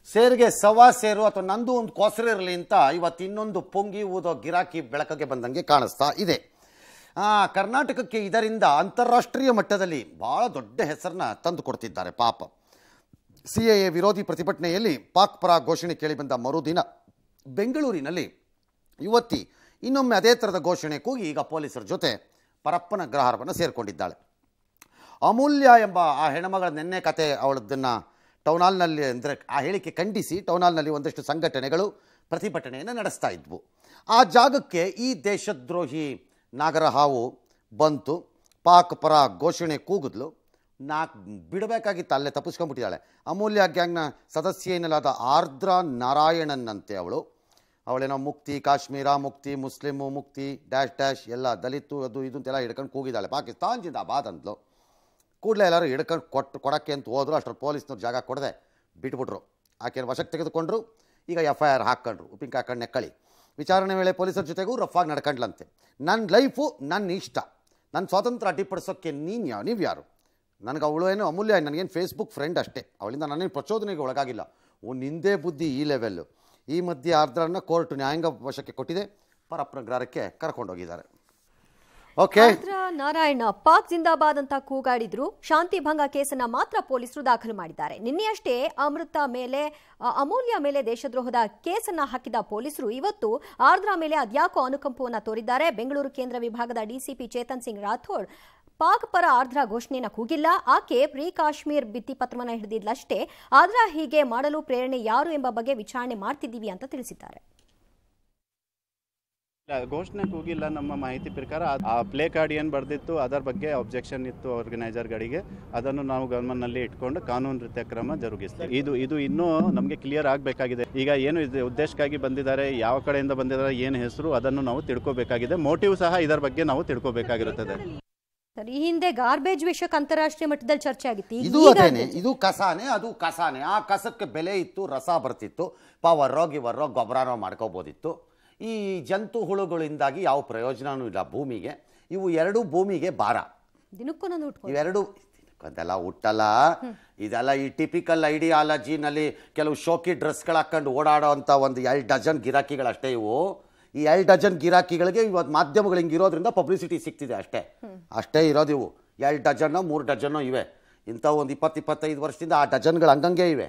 ಸೇರಿಗೆ ಸವಾ ಸೇರು ಅಥವಾ ನಂದು ಒಂದು ಕೊಸರು ಇರಲಿ ಅಂತ ಇವತ್ತು ಇನ್ನೊಂದು ಪೊಂಗಿ ಊದೋ ಗಿರಾಕಿ ಬೆಳಕಿಗೆ ಬಂದಂಗೆ ಕಾಣಿಸ್ತಾ ಇದೆ ಆ, ಕರ್ನಾಟಕಕ್ಕೆ ಇದರಿಂದ ಅಂತಾರಾಷ್ಟ್ರೀಯ ಮಟ್ಟದಲ್ಲಿ ಬಹಳ ದೊಡ್ಡ ಹೆಸರನ್ನ ತಂದು ಕೊಡ್ತಿದ್ದಾರೆ ಪಾಪ ಸಿ ಎ ವಿರೋಧಿ ಪ್ರತಿಭಟನೆಯಲ್ಲಿ ಪಾಕ್ ಪರ ಘೋಷಣೆ ಕೇಳಿಬಂದ ಮರುದಿನ ಬೆಂಗಳೂರಿನಲ್ಲಿ ಯುವತಿ ಇನ್ನೊಮ್ಮೆ ಅದೇ ಥರದ ಘೋಷಣೆ ಕೂಗಿ ಈಗ ಪೊಲೀಸರ ಜೊತೆ ಪರಪ್ಪನ ಗ್ರಹಾರವನ್ನು ಸೇರಿಕೊಂಡಿದ್ದಾಳೆ ಅಮೂಲ್ಯ ಎಂಬ ಆ ಹೆಣ್ಮಗಳ ನಿನ್ನೆ ಕತೆ ಅವಳದನ್ನು ಟೌನ್ ಹಾಲ್ನಲ್ಲಿ ಅಂದರೆ ಆ ಹೇಳಿಕೆ ಖಂಡಿಸಿ ಟೌನ್ ಹಾಲ್ನಲ್ಲಿ ಒಂದಷ್ಟು ಸಂಘಟನೆಗಳು ಪ್ರತಿಭಟನೆಯನ್ನು ನಡೆಸ್ತಾ ಇದ್ವು ಆ ಜಾಗಕ್ಕೆ ಈ ದೇಶದ್ರೋಹಿ ನಾಗರಹಾವು ಬಂತು ಪಾಕ್ ಪರ ಘೋಷಣೆ ಕೂಗಿದ್ಲು ನಾಲ್ಕು ಬಿಡಬೇಕಾಗಿತ್ತು ಅಲ್ಲೇ ತಪ್ಪಿಸ್ಕೊಂಡ್ಬಿಟ್ಟಿದ್ದಾಳೆ ಅಮೂಲ್ಯ ಗ್ಯಾಂಗ್ನ ಸದಸ್ಯ ಎನ್ನಲಾದ ಆರ್ದ್ರ ನಾರಾಯಣನ್ನಂತೆ ಅವಳು ಅವಳೇನೋ ಮುಕ್ತಿ ಕಾಶ್ಮೀರ ಮುಕ್ತಿ ಮುಸ್ಲಿಮು ಮುಕ್ತಿ ಡ್ಯಾಶ್ ಡ್ಯಾಶ್ ಎಲ್ಲ ದಲಿತು ಅದು ಇದು ಅಂತೆಲ್ಲ ಹಿಡ್ಕೊಂಡು ಕೂಗಿದ್ದಾಳೆ ಪಾಕಿಸ್ತಾನ್ ಜಿಂದಾಬಾದ್ ಅಂದ್ಲು ಕೂಡಲೇ ಎಲ್ಲರೂ ಹಿಡ್ಕೊಂಡು ಕೊಟ್ಟು ಕೊಡೋಕ್ಕೆ ಅಂತ ಹೋದ್ರು ಅಷ್ಟರಲ್ಲಿ ಪೊಲೀಸ್ನವ್ರು ಜಾಗ ಕೊಡದೆ ಬಿಟ್ಬಿಟ್ರು ಆಕೆಯನ್ನು ವಶಕ್ಕೆ ತೆಗೆದುಕೊಂಡ್ರು ಈಗ ಎಫ್ ಐ ಆರ್ ಹಾಕ್ಕೊಂಡ್ರು ಉಪ್ಪಿನ ಹಾಕೊಂಡು ನೆಕ್ಕಳಿ ವಿಚಾರಣೆ ವೇಳೆ ಪೊಲೀಸರ ಜೊತೆಗೂ ರಫಾಗಿ ನಡ್ಕೊಂಡ್ಲಂತೆ ನನ್ನ ಲೈಫು ನನ್ನ ಇಷ್ಟ ನನ್ನ ಸ್ವಾತಂತ್ರ್ಯ ಅಡ್ಡಿಪಡಿಸೋಕ್ಕೆ ನೀನು ಯಾವ ನೀವು ಯಾರು ನನಗೆ ಅವಳು ಏನು ಅಮೂಲ್ಯ ನನಗೇನು ಫೇಸ್ಬುಕ್ ಫ್ರೆಂಡ್ ಅಷ್ಟೇ ಅವಳಿಂದ ನಾನೇನು ಪ್ರಚೋದನೆಗೆ ಒಳಗಾಗಿಲ್ಲ ಓ ನಿಂದೇ ಬುದ್ಧಿ ಈ ಲೆವೆಲ್ಲು ಈ ಮಧ್ಯೆ ಆರ್ದ್ರನ್ನ ಕೋರ್ಟ್ ನ್ಯಾಯಾಂಗ ವಶಕ್ಕೆ ಕೊಟ್ಟಿದೆ ಪರಪ್ರಗ್ರಹಕ್ಕೆ ಕರ್ಕೊಂಡೋಗಿದ್ದಾರೆ ಓಕೆ ಆರ್ದ್ರ ನಾರಾಯಣ ಪಾಕ್ ಜಿಂದಾಬಾದ್ ಅಂತ ಕೂಗಾಡಿದ್ರು ಶಾಂತಿ ಭಂಗ ಕೇಸನ್ನ ಮಾತ್ರ ಪೊಲೀಸರು ದಾಖಲು ಮಾಡಿದ್ದಾರೆ ನಿನ್ನೆಯಷ್ಟೇ ಅಮೃತ ಮೇಲೆ ಅ, ಅಮೂಲ್ಯ ಮೇಲೆ ದೇಶದ್ರೋಹದ ಕೇಸನ್ನ ಹಾಕಿದ ಪೊಲೀಸರು ಇವತ್ತು ಆರ್ದ್ರ ಮೇಲೆ ಅದ್ಯಾಕೋ ಅನುಕಂಪವನ್ನ ತೋರಿದ್ದಾರೆ ಬೆಂಗಳೂರು ಕೇಂದ್ರ ವಿಭಾಗದ ಡಿಸಿಪಿ ಚೇತನ್ ಸಿಂಗ್ ರಾಥೋಡ್ ಪಾಕ್ ಪರ ಆರ್ದ್ರ ಘೋಷಣೆಯನ್ನ ಕೂಗಿಲ್ಲ ಆಕೆ ಪ್ರೀ ಕಾಶ್ಮೀರ್ ಭಿತ್ತಿಪತ್ರವನ್ನ ಹಿಡಿದಿದ್ಲಷ್ಟೇ ಆದ್ರ ಹೀಗೆ ಮಾಡಲು ಪ್ರೇರಣೆ ಯಾರು ಎಂಬ ಬಗ್ಗೆ ವಿಚಾರಣೆ ಮಾಡ್ತಿದ್ದೀವಿ ಅಂತ ತಿಳಿಸಿದ್ದಾರೆ ಇಲ್ಲ, ಘೋಷಣೆ ಕೂಗಿಲ್ಲ ನಮ್ಮ ಮಾಹಿತಿ ಪ್ರಕಾರ ಆ- ಆ ಪ್ಲೇ ಕಾರ್ಡ್ ಏನು ಬರೆದಿತ್ತು ಅದರ ಬಗ್ಗೆ ಅಬ್ಜೆಕ್ಷನ್ ಇತ್ತು ಆರ್ಗನೈಸರ್ಗಳಿಗೆ ಅದನ್ನು ನಾವು ಗಮನದಲ್ಲಿ ಇಟ್ಕೊಂಡು ಕಾನೂನು ರೀತಿಯ ಕ್ರಮ ಜರುಗಿಸ್ತೀವಿ ಇದು ಇದು ಇನ್ನೂ ನಮಗೆ ಕ್ಲಿಯರ್ ಆಗಬೇಕಾಗಿದೆ ಈಗ ಏನು ಇದು ಉದ್ದೇಶಕ್ಕಾಗಿ ಬಂದಿದ್ದಾರೆ ಯಾವ ಕಡೆಯಿಂದ ಬಂದಿದ್ದಾರೆ ಏನು ಹೆಸರು ಅದನ್ನು ನಾವು ತಿಳ್ಕೊಬೇಕಾಗಿದೆ ಮೋಟಿವ್ ಸಹ ಇದರ ಬಗ್ಗೆ ನಾವು ತಿಳ್ಕೊಬೇಕಾಗಿರುತ್ತದೆ ಸರ್, ಈ ಹಿಂದೆ ಗಾರ್ಬೇಜ್ ವಿಷಯಕ್ಕೆ ಅಂತಾರಾಷ್ಟ್ರೀಯ ಮಟ್ಟದಲ್ಲಿ ಚರ್ಚೆ ಆಗಿತ್ತು ಈಗ ಇದು ಈಗ ಅದೇನೆ ಇದು ಕಸಾನೆ ಅದು ಕಸಾನೆ ಆ ಕಸಕ್ಕೆ ಬೆಲೆ ಇತ್ತು ರಸ ಬರ್ತಿತ್ತು ಪವರ್ರೋ ಗಿವರ್ರೋ ಗೊಬ್ಬರನೋ ಮಾಡ್ಕೋಬೋದಿತ್ತು ಈ ಜಂತು ಹುಳುಗಳಿಂದಾಗಿ ಯಾವ ಪ್ರಯೋಜನವೂ ಇಲ್ಲ ಭೂಮಿಗೆ ಇವು ಎರಡು ಭೂಮಿಗೆ ಭಾರ ದಿನಕ್ಕೊಂದೊಂದು ಉಟ್ಕೊಂಡು ಇವೆರಡು ಅದೆಲ್ಲ ಹುಟ್ಟಲ್ಲ ಇದೆಲ್ಲ ಈ ಟಿಪಿಕಲ್ ಐಡಿಯಾಲಜಿನಲ್ಲಿ ಕೆಲವು ಶೋಕಿ ಡ್ರೆಸ್ಗಳು ಹಾಕೊಂಡು ಓಡಾಡೋ ಅಂಥ ಒಂದು ಎರಡು ಡಜನ್ ಗಿರಾಕಿಗಳಷ್ಟೇ ಇವು ಈ ಎರಡು ಡಜನ್ ಗಿರಾಕಿಗಳಿಗೆ ಇವತ್ತು ಮಾಧ್ಯಮಗಳು ಹಿಂಗೆ ಇರೋದ್ರಿಂದ ಪಬ್ಲಿಸಿಟಿ ಸಿಗ್ತಿದೆ ಅಷ್ಟೇ ಅಷ್ಟೇ ಇರೋದು ಇವು ಎರಡು ಡಜನ್ನೋ ಮೂರು ಡಜನ್ನೋ ಇವೆ ಇಂಥ ಒಂದು ಇಪ್ಪತ್ತು ಇಪ್ಪತ್ತೈದು ವರ್ಷದಿಂದ ಆ ಡಜನ್ಗಳು ಹಂಗಂಗೆ ಇವೆ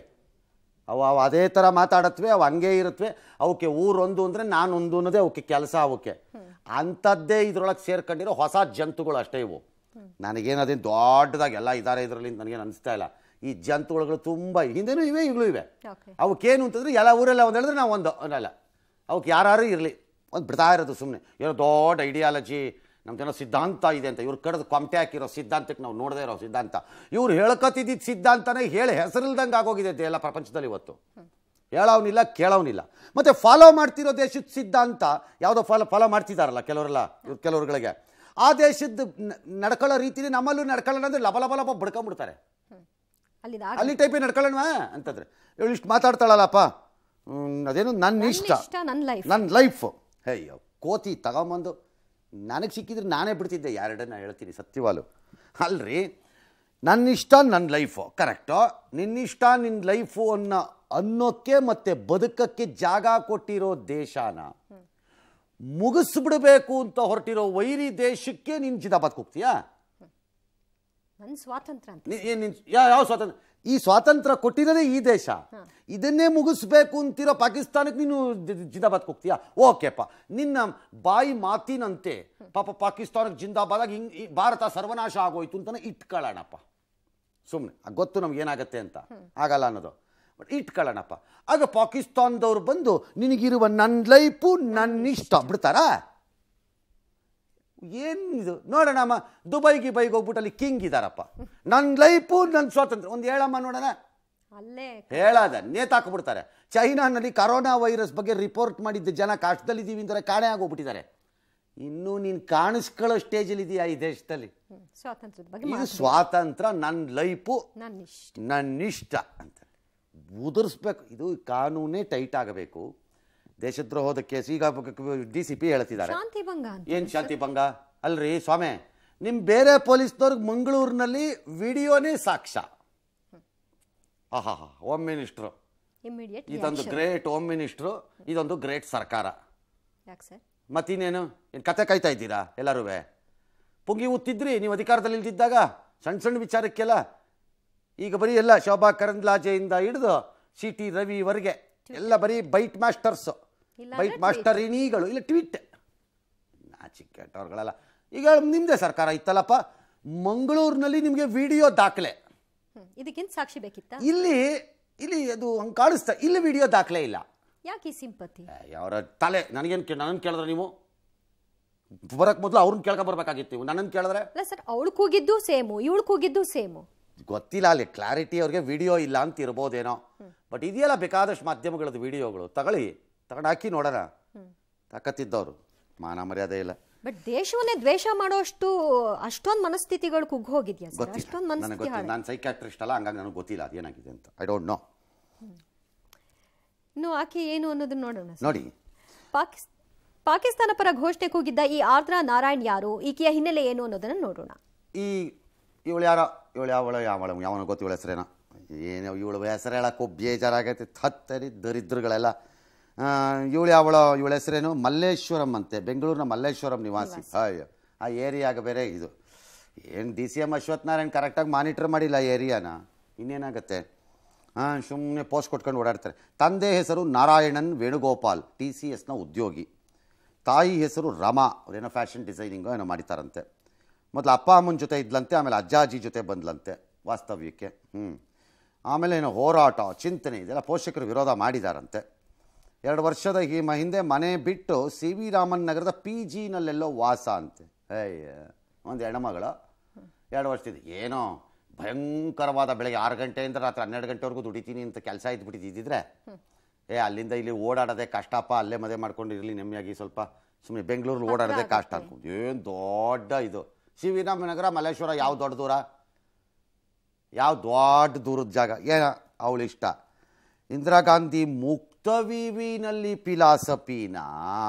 ಅವು ಅವು ಅದೇ ಥರ ಮಾತಾಡತ್ವೆ ಅವು ಹಂಗೆ ಇರುತ್ತವೆ ಅವಕ್ಕೆ ಊರೊಂದು ಅಂದರೆ ನಾನೊಂದು ಅನ್ನೋದೇ ಅವಕ್ಕೆ ಕೆಲಸ ಅವಕ್ಕೆ ಅಂಥದ್ದೇ ಇದ್ರೊಳಗೆ ಸೇರ್ಕೊಂಡಿರೋ ಹೊಸ ಜಂತುಗಳು ಅಷ್ಟೇ ಇವು ನನಗೇನು ಅದೇನು ದೊಡ್ಡದಾಗಿ ಎಲ್ಲ ಇದ್ದಾರೆ ಇದರಲ್ಲಿ ನನಗೇನು ಅನಿಸ್ತಾ ಇಲ್ಲ ಈ ಜಂತುಗಳು ತುಂಬ ಹಿಂದೆನೂ ಇವೆ ಈಗಲೂ ಇವೆ Okay. ಅವಕ್ಕೇನು ಅಂತಂದ್ರೆ ಎಲ್ಲ ಊರೆಲ್ಲ ಒಂದು ಹೇಳಿದ್ರೆ ನಾವು ಒಂದು ಅನ್ನಲ್ಲ ಅವಕ್ಕೆ ಯಾರು ಇರಲಿ ಒಂದು ಬಿಡ್ತಾ ಇರೋದು ಸುಮ್ಮನೆ ಏನೋ ದೊಡ್ಡ ಐಡಿಯಾಲಜಿ ನಮ್ದೇನೋ ಸಿದ್ಧಾಂತ ಇದೆ ಅಂತ ಇವ್ರು ಕಡ್ದು ಕೊಂಟೆ ಹಾಕಿರೋ ಸಿದ್ಧಾಂತಕ್ಕೆ ನಾವು ನೋಡದೇ ಇರೋ ಸಿದ್ಧಾಂತ ಇವ್ರು ಹೇಳ್ಕೊತಿದ್ದಿದ್ದು ಸಿದ್ಧಾಂತನೇ ಹೇಳಿ ಹೆಸರಿಲ್ದಂಗೆ ಆಗೋಗಿದೆ ಎಲ್ಲ ಪ್ರಪಂಚದಲ್ಲಿ ಇವತ್ತು ಹೇಳೋನಿಲ್ಲ ಕೇಳೋನಿಲ್ಲ ಮತ್ತೆ ಫಾಲೋ ಮಾಡ್ತಿರೋ ದೇಶದ ಸಿದ್ಧಾಂತ ಯಾವುದೋ ಫಾಲೋ ಫಾಲೋ ಮಾಡ್ತಿದ್ದಾರಲ್ಲ ಕೆಲವರೆಲ್ಲ ಇವ್ರು ಕೆಲವ್ರುಗಳಿಗೆ ಆ ದೇಶದ ನ- ನಡ್ಕೊಳ್ಳೋ ರೀತಿಲಿ ನಮ್ಮಲ್ಲೂ ನಡ್ಕೊಳ್ಳೋಣ ಅಂದ್ರೆ ಲಬ ಲಬ ಲಬ ಬಡ್ಕೊಂಬಿಡ್ತಾರೆ ಅಲ್ಲಿದ ಅಲ್ಲಿ ಟೈಪೇ ನಡ್ಕೊಳ್ಳೋಣ ಅಂತಂದ್ರೆ ಇವಳು ಇಷ್ಟು ಮಾತಾಡ್ತಾಳಲ್ಲಪ್ಪ ಹ್ಮ್, ಅದೇನು ನನ್ನ ಇಷ್ಟ ಇಷ್ಟ ನನ್ನ ಲೈಫ್ ನನ್ನ ಲೈಫು ಅಯ್ಯೋ ಕೋತಿ ತಗೊಂಬಂದು ನನಗೆ ಸಿಕ್ಕಿದ್ರೆ ನಾನೇ ಬಿಡ್ತಿದ್ದೆ ಎರಡನ್ನ ಹೇಳ್ತೀನಿ ಸತ್ಯವಾಲು ಅಲ್ರಿ ನನ್ನ ಇಷ್ಟ ನನ್ನ ಲೈಫು ಕರೆಕ್ಟು ನಿನ್ನಿಷ್ಟ ನಿನ್ನ ಲೈಫು ಅನ್ನೋ ಅನ್ನೋಕ್ಕೆ ಮತ್ತೆ ಬದುಕಕ್ಕೆ ಜಾಗ ಕೊಟ್ಟಿರೋ ದೇಶನ ಮುಗಿಸ್ಬಿಡ್ಬೇಕು ಅಂತ ಹೊರಟಿರೋ ವೈರಿ ದೇಶಕ್ಕೆ ನೀನು ಜಿದಾಬಾದ್ ಹೋಗ್ತೀಯಾ ನನ್ನ ಸ್ವಾತಂತ್ರ್ಯ ಅಂತ ನೀ- ಏನ್ ನಿನ್ ಯಾವ ಯಾವ ಸ್ವಾತಂತ್ರ್ಯ ಈ ಸ್ವಾತಂತ್ರ್ಯ ಕೊಟ್ಟಿರೋದೇ ಈ ದೇಶ ಇದನ್ನೇ ಮುಗಿಸ್ಬೇಕು ಅಂತಿರೋ ಪಾಕಿಸ್ತಾನಕ್ಕೆ ನೀನು ಜಿ- ಜಿಂದಾಬಾದ್ ಹೋಗ್ತೀಯಾ ಓಕೆಪ್ಪ ನಿನ್ನ ಬಾಯಿ ಮಾತಿನಂತೆ ಪಾಪ ಪಾಕಿಸ್ತಾನಕ್ಕೆ ಜಿಂದಾಬಾದಾಗ ಹಿಂಗ್ ಈ ಭಾರತ ಸರ್ವನಾಶ ಆಗೋಯ್ತು ಅಂತಾನೆ ಇಟ್ಕೊಳ್ಳೋಣಪ್ಪ ಸುಮ್ಮನೆ ಗೊತ್ತು ನಮ್ಗೆ ಏನಾಗತ್ತೆ ಅಂತ ಆಗಲ್ಲ ಅನ್ನೋದು ಬಟ್ ಇಟ್ಕೊಳ್ಳೋಣಪ್ಪ ಆಗ ಪಾಕಿಸ್ತಾನದವ್ರು ಬಂದು ನಿನಗಿರುವ ನನ್ನ ಲೈಫು ನನ್ನ ಇಷ್ಟ ಬಿಡ್ತಾರಾ ಏನು ಇದು ನೋಡೋಣ ಅಮ್ಮ ದುಬೈ ಗಿಬೈಗೆ ಹೋಗ್ಬಿಟ್ಟು ಅಲ್ಲಿ ಕಿಂಗ್ ಇದಾರಪ್ಪ ನನ್ನ ಲೈಫು ನನ್ನ ಸ್ವಾತಂತ್ರ್ಯ ಒಂದು ಹೇಳಮ್ಮ ನೋಡೋಣ ಅಲ್ಲೇ ಹೇಳದ ನೇತಾಕ್ಬಿಡ್ತಾರೆ ಚೈನಾನಲ್ಲಿ ಕರೋನಾ ವೈರಸ್ ಬಗ್ಗೆ ರಿಪೋರ್ಟ್ ಮಾಡಿದ್ದ ಜನ ಕಷ್ಟದಲ್ಲಿದ್ದೀವಿ ಅಂತಾರೆ ಕಾಣೆ ಆಗೋಗ್ಬಿಟ್ಟಿದ್ದಾರೆ ಇನ್ನೂ ನೀನು ಕಾಣಿಸ್ಕೊಳ್ಳೋ ಸ್ಟೇಜಲ್ಲಿ ಇದೆಯಾ ಈ ದೇಶದಲ್ಲಿ ಹ್ಮ್, ಸ್ವಾತಂತ್ರ್ಯದ ಬಗ್ಗೆ ಇದು ಮಾತು. ಸ್ವಾತಂತ್ರ್ಯ ನನ್ನ ಲೈಫು ನನ್ನ ಇಷ್ಟ ನನ್ನಿಷ್ಟ ಅಂತ ಉದುರಿಸ್ಬೇಕು ಇದು ಕಾನೂನೇ ಟೈಟ್ ಆಗಬೇಕು ದೇಶದ್ರೋಹದ ಕೇಸ್ ಈಗ ಡಿ ಸಿ ಪಿ ಹೇಳ್ತಿದ್ದಾರೆ ಶಾಂತಿ ಭಂಗ ಅಂತ ಏನು ಶಾಂತಿ ಭಂಗ ಅಲ್ರಿ ಸ್ವಾಮಿ ನಿಮ್ಮ ಬೇರೆ ಪೊಲೀಸ್ನವ್ರಿಗೆ ಮಂಗಳೂರಿನಲ್ಲಿ ವಿಡಿಯೋನೇ ಸಾಕ್ಷ್ಯ ಆಹಾ ಹೋಮ್ ಮಿನಿಸ್ಟ್ರು ಇಮಿಡಿಯೇಟ್ ಇದೊಂದು ಗ್ರೇಟ್ ಹೋಮ್ ಮಿನಿಸ್ಟ್ರು ಇದೊಂದು ಗ್ರೇಟ್ ಸರ್ಕಾರ ಯಾಕೆ ಸರ್ ಮತ್ತಿನ್ನೇನು ಏನು ಕತೆ ಕಾಯ್ತಾ ಇದ್ದೀರಾ ಎಲ್ಲರೂ ಪುಂಗಿ ಉತ್ತಿದ್ರಿ ನೀವು ಅಧಿಕಾರದಲ್ಲಿ ಇಲ್ದಿದ್ದಾಗ ಸಣ್ಣ ಸಣ್ಣ ವಿಚಾರಕ್ಕೆಲ್ಲ ಈಗ ಬರೀ ಎಲ್ಲ ಶೋಭಾ ಕರಂದ್ಲಾಜೆಯಿಂದ ಹಿಡಿದು ಸಿ ಟಿ ರವಿವರೆಗೆ ಎಲ್ಲ ಬರೀ ಬೈಟ್ ಮಾಸ್ಟರ್ಸು ಇಲ್ಲ ಬೈಟ್ ಮಾಸ್ಟರ್ ಇನಿಗಳು ಇಲ್ಲ ಟ್ವೀಟ್ ನಾಚಿಕೆಟ್ಟವ್ರುಗಳೆಲ್ಲ ಈಗ ನಿಮ್ಮದೇ ಸರ್ಕಾರ ಇತ್ತಲ್ಲಪ್ಪ ಮಂಗಳೂರಿನಲ್ಲಿ ನಿಮಗೆ ವಿಡಿಯೋ ದಾಖಲೆ ಹ್ಮ್. ಇದಕ್ಕಿಂತ ಸಾಕ್ಷಿ ಬೇಕಿತ್ತಾ ಇಲ್ಲಿ ಇಲ್ಲಿ ಅದು ಹಂಗೆ ಕಾಣಿಸ್ತಾ ಇಲ್ಲಿ ವಿಡಿಯೋ ದಾಖಲೆ ಇಲ್ಲ ಯಾಕೆ ಈ ಸಿಂಪತಿ ಅವರ ತಲೆ ನನಗೇನು ಕೇ ನನ್ನನ್ನು ಕೇಳಿದ್ರೆ ನೀವು ಬರಕ್ಕೆ ಮೊದಲು ಅವ್ರನ್ನ ಕೇಳ್ಕೊ ಬರ್ಬೇಕಾಗಿತ್ತು ನೀವು ನನ್ನನ್ನು ಕೇಳಿದ್ರೆ ಅಲ್ಲ ಸರ್ ಅವಳು ಕೂಗಿದ್ದು ಸೇಮು ಇವಳು ಕೂಗಿದ್ದು ಸೇಮು ಗೊತ್ತಿಲ್ಲ ಅಲ್ಲಿ ಕ್ಲಾರಿಟಿ ಅವ್ರಿಗೆ ವಿಡಿಯೋ ಇಲ್ಲ ಅಂತ ಇರ್ಬೋದೇನೋ ಬಟ್ ಇದೆಯಲ್ಲ ಬೇಕಾದಷ್ಟು ಮಾಧ್ಯಮಗಳದ್ದು ವಿಡಿಯೋಗಳು ತಗೊಳ್ಳಿ ತಗೊಂಡು ಹಾಕಿ ನೋಡೋಣ ತಾಕತ್ತಿದ್ದವರು ಮಾನ ಮರ್ಯಾದೆ ಇಲ್ಲ ಬಟ್ ದೇಶವನ್ನೇ ದ್ವೇಷ ಮಾಡೋಷ್ಟು ಅಷ್ಟೊಂದು ಮನಸ್ಥಿತಿಗಳು ಕುಗ್ಗ್ ಹೋಗಿದ್ಯಾ ಸರ್ ಗೊತ್ತಿಲ್ಲ ಅಷ್ಟೊಂದು ನನಗೆ ಮನಸ್ಥಿತಿ ಗೊತ್ತಿಲ್ಲ ಹಾಳು ನಾನು ಸೈಕ್ಯಾಟ್ರಿಸ್ಟ್ ಅಲ್ಲ ಹಂಗಾಗಿ ನನಗೆ ಗೊತ್ತಿಲ್ಲ ಅದೇನಾಗಿದೆ ಅಂತ ಐ ಡೋಂಟ್ ನೋ ಇನ್ನು ಆಕೆ ಏನು ಅನ್ನೋದನ್ನ ನೋಡೋಣ ಸರ್. ನೋಡಿ ಪಾಕಿಸ್ ಪಾಕಿಸ್ತಾನ ಪರ ಘೋಷಣೆ ಕೂಗಿದ್ದ ಈ ಆರ್ದ್ರಾ ನಾರಾಯಣ್ ಯಾರು ಈಕೆಯ ಹಿನ್ನೆಲೆ ಏನು ಅನ್ನೋದನ್ನ ನೋಡೋಣ ಈ ಇವಳು ಯಾರೋ ಇವಳು ಯಾವಳು ಯಾವಳು ಯಾವನ ಗೊತ್ತು ಇವಳ ಹೆಸರೇನೋ ಏನು ಇವಳು ಹೆಸರು ಹೇಳಕ್ಕೂ ಬೇಜಾರಾಗೈತೆ ಹತ್ತರಿ ದರಿದ್ರಗಳೆಲ್ಲ ಇವಳು ಯಾವಳು ಇವಳ ಹೆಸರೇನು ಮಲ್ಲೇಶ್ವರಂ ಅಂತೆ ಬೆಂಗಳೂರಿನ ಮಲ್ಲೇಶ್ವರಂ ನಿವಾಸಿ ಅಯ್ಯೋ ಆ ಏರಿಯಾಗ ಬೇರೆ ಇದು ಏನು D C M Ashwath Narayan ಕರೆಕ್ಟಾಗಿ ಮಾನಿಟರ್ ಮಾಡಿಲ್ಲ ಆ ಏರಿಯಾನ ಇನ್ನೇನಾಗತ್ತೆ ಹಾಂ ಸುಮ್ಮನೆ ಪೋಸ್ಟ್ ಕೊಟ್ಕೊಂಡು ಓಡಾಡ್ತಾರೆ ತಂದೆ ಹೆಸರು ನಾರಾಯಣನ್ ವೇಣುಗೋಪಾಲ್ ಟಿ ಸಿ ಎಸ್ನ ಉದ್ಯೋಗಿ ತಾಯಿ ಹೆಸರು ರಮಾ ಅವ್ರೇನೋ ಫ್ಯಾಷನ್ ಡಿಸೈನಿಂಗೋ ಏನೋ ಮಾಡಿತಾರಂತೆ ಮೊದಲು ಅಪ್ಪ ಅಮ್ಮನ ಜೊತೆ ಇದ್ಲಂತೆ ಆಮೇಲೆ ಅಜ್ಜ ಅಜ್ಜಿ ಜೊತೆ ಬಂದ್ಲಂತೆ ವಾಸ್ತವ್ಯಕ್ಕೆ ಹ್ಞೂ ಆಮೇಲೆ ಏನು ಹೋರಾಟ ಚಿಂತನೆ ಇದೆಲ್ಲ ಪೋಷಕರು ವಿರೋಧ ಮಾಡಿದಾರಂತೆ ಎರಡು ವರ್ಷದ ಈ ಮ- ಹಿಂದೆ ಮನೆ ಬಿಟ್ಟು ಸಿ ವಿ ರಾಮನ್ ನಗರದ ಪಿ ಜಿನಲ್ಲೆಲ್ಲೋ ವಾಸ ಅಂತೆ ಅಯ್ಯ ಒಂದು ಹೆಣ್ಮಗಳು ಎರಡು ವರ್ಷದ ಏನೋ ಭಯಂಕರವಾದ ಬೆಳಗ್ಗೆ ಆರು ಗಂಟೆಯಿಂದ ರಾತ್ರಿ ಹನ್ನೆರಡು ಗಂಟೆವರೆಗೂ ದುಡಿತೀನಿ ಅಂತ ಕೆಲಸ ಇದ್ಬಿಟ್ಟಿದ್ದಿದ್ರೆ ಏ ಅಲ್ಲಿಂದ ಇಲ್ಲಿ ಓಡಾಡೋದೇ ಕಷ್ಟಪ್ಪ ಅಲ್ಲೇ ಮದುವೆ ಮಾಡ್ಕೊಂಡು ಇರಲಿ ನೆಮ್ಮದಿಯಾಗಿ ಸ್ವಲ್ಪ ಸುಮ್ಮನೆ ಬೆಂಗಳೂರಲ್ಲಿ ಓಡಾಡೋದೇ ಕಷ್ಟ ಅನ್ಕೊಂಡು ಏನು ದೊಡ್ಡ ಇದು ಸಿ ವಿ ರಾಮನಗರ ಮಲ್ಲೇಶ್ವರ ಯಾವ ದೊಡ್ಡ ದೂರ ಯಾವ ದೊಡ್ಡ ದೂರದ ಜಾಗ ಏನ ಅವಳು ಇಷ್ಟ ಇಂದಿರಾ ಗಾಂಧಿ ಮುಕ್ತ ವಿವಿನಲ್ಲಿ ಫಿಲಾಸಫಿನಾ